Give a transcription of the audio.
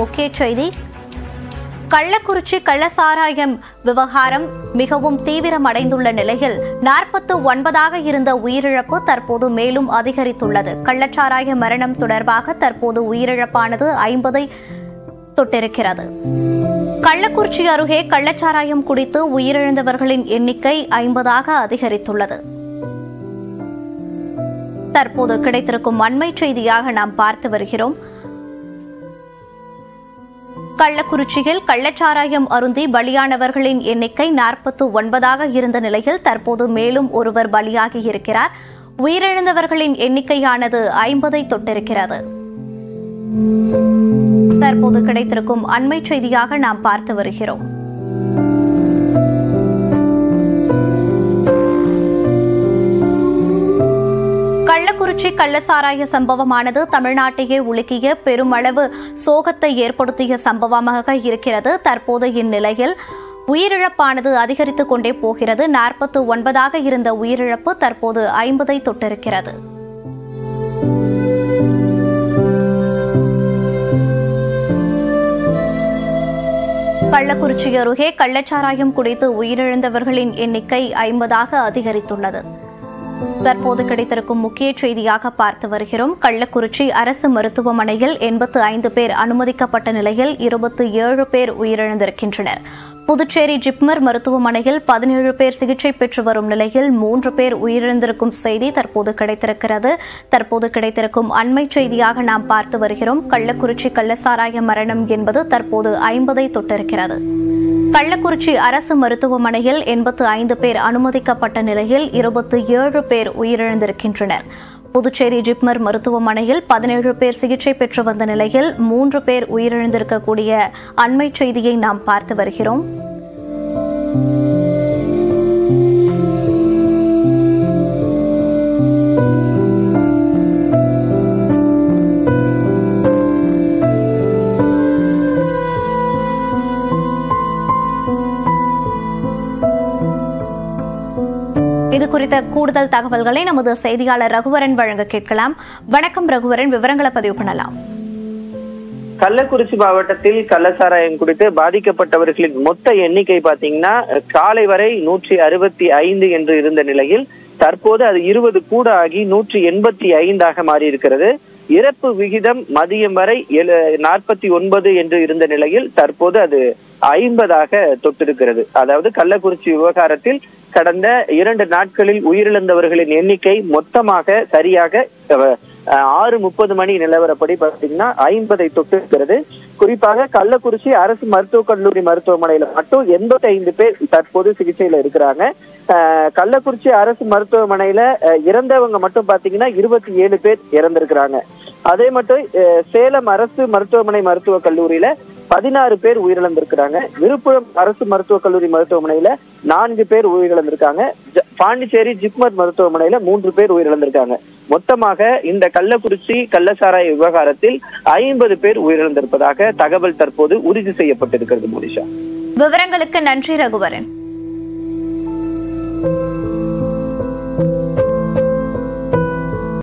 முக்கிய செய்தி கள்ளக்குறிச்சி கள்ளசாராயம் விவகாரம் மிகவும் தீவிரமடைந்துள்ள நிலையில் நாற்பத்து ஒன்பதாக இருந்த உயிரிழப்பு தற்போது மேலும் அதிகரித்துள்ளது கள்ளச்சாராய மரணம் தொடர்பாக தற்போது உயிரிழப்பானது ஐம்பதை தொட்டிருக்கிறது கள்ளக்குறிச்சி அருகே கள்ளச்சாராயம் குடித்து உயிரிழந்தவர்களின் எண்ணிக்கை ஐம்பதாக அதிகரித்துள்ளது தற்போது கிடைத்திருக்கும் அண்மை செய்தியாக நாம் பார்த்து வருகிறோம் கள்ளக்குறிச்சியில் கள்ளச்சாராயம் அருந்தி பலியானவர்களின் எண்ணிக்கை நாற்பத்து ஒன்பதாக இருந்த நிலையில் தற்போது மேலும் ஒருவர் பலியாகி இருக்கிறார் உயிரிழந்தவர்களின் எண்ணிக்கையானது ஐம்பதை தொட்டிருக்கிறது தற்போது கிடைத்திருக்கும் அண்மை செய்தியாக நாம் பார்த்து வருகிறோம் கள்ளக்குறிச்சி கள்ளசாராய சம்பவமானது தமிழ்நாட்டையே உலுக்கிய பெருமளவு சோகத்தை ஏற்படுத்திய சம்பவமாக இருக்கிறது தற்போது இந்நிலையில் உயிரிழப்பானது அதிகரித்துக் கொண்டே போகிறது நாற்பத்து ஒன்பதாக இருந்த உயிரிழப்பு தற்போது ஐம்பதை தொட்டிருக்கிறது கள்ளக்குறிச்சி அருகே கள்ளச்சாராயம் குடித்து உயிரிழந்தவர்களின் எண்ணிக்கை ஐம்பதாக அதிகரித்துள்ளது தற்போது கிடைத்திருக்கும் முக்கிய செய்தியாக பார்த்து வருகிறோம் கள்ளக்குறிச்சி அரசு மருத்துவமனையில் எண்பத்து ஐந்து பேர் அனுமதிக்கப்பட்ட நிலையில் இருபத்தி ஏழு பேர் உயிரிழந்திருக்கின்றனர் புதுச்சேரி ஜிப்மர் மருத்துவமனையில் பதினேழு பேர் சிகிச்சை பெற்று வரும் நிலையில் மூன்று பேர் உயிரிழந்திருக்கும் செய்தி தற்போது கிடைத்திருக்கிறது தற்போது கிடைத்திருக்கும் அண்மை செய்தியாக நாம் பார்த்து வருகிறோம் கள்ளக்குறிச்சி கள்ளசாராய மரணம் என்பது தற்போது ஐம்பதை தொட்டிருக்கிறது கள்ளக்குறிச்சி அரசு மருத்துவமனையில் எண்பத்து ஐந்து பேர் அனுமதிக்கப்பட்ட நிலையில் இருபத்தி ஏழு பேர் உயிரிழந்திருக்கின்றனர் புதுச்சேரி ஜிப்மர் மருத்துவமனையில் பதினேழு பேர் சிகிச்சை பெற்று வந்த நிலையில் மூன்று பேர் உயிரிழந்திருக்கக்கூடிய அண்மை செய்தியை நாம் பார்த்து வருகிறோம் இது குறித்த கூடுதல் தகவல்களை நமது செய்தியாளர் ரகுவரன் வழங்க கேட்கலாம் வணக்கம் ரகுவரன் விவரங்களை பதிவு பண்ணலாம் கள்ளக்குறிச்சி மாவட்டத்தில் கள்ளச்சாராயம் குடித்து பாதிக்கப்பட்டவர்களின் மொத்த எண்ணிக்கை பாத்தீங்கன்னா காலை வரை நூற்றி அறுபத்தி ஐந்து என்று இருந்த நிலையில் தற்போது அது இருபது கூட ஆகி நூற்றி எண்பத்தி ஐந்தாக மாறி இருக்கிறது இறப்பு விகிதம் மதியம் வரை நாற்பத்தி ஒன்பது என்று இருந்த நிலையில் தற்போது அது ஐம்பதாக தொட்டிருக்கிறது அதாவது கள்ளக்குறிச்சி விவகாரத்தில் கடந்த இரண்டு நாட்களில் உயிரிழந்தவர்களின் எண்ணிக்கை மொத்தமாக சரியாக ஆறு முப்பது மணி நிலவரப்படி பார்த்தீங்கன்னா ஐம்பதை தொட்டிருக்கிறது குறிப்பாக கள்ளக்குறிச்சி அரசு மருத்துவக் கல்லூரி மருத்துவமனையில மட்டும் எண்பத்தி ஐந்து பேர் தற்போது சிகிச்சையில இருக்கிறாங்க கள்ளக்குறிச்சி அரசு மருத்துவமனையில இறந்தவங்க மட்டும் பாத்தீங்கன்னா இருபத்தி ஏழு பேர் இறந்திருக்கிறாங்க அதே மட்டும் சேலம் அரசு மருத்துவமனை மருத்துவக் கல்லூரியில பதினாறு பேர் உயிரிழந்திருக்கிறாங்க விழுப்புரம் அரசு மருத்துவக் கல்லூரி மருத்துவமனையில நான்கு பேர் உயிரிழந்திருக்காங்க பாண்டிச்சேரி ஜிப்மர் மருத்துவமனையில மூன்று பேர் உயிரிழந்திருக்காங்க மொத்தமாக இந்த கள்ளக்குறிச்சி கள்ளசாராய விவகாரத்தில் ஐம்பது பேர் உயிரிழந்திருப்பதாக தகவல் தற்போது உறுதி செய்யப்பட்டிருக்கிறது மோனிஷா விவரங்களுக்கு நன்றி ரகுவரன்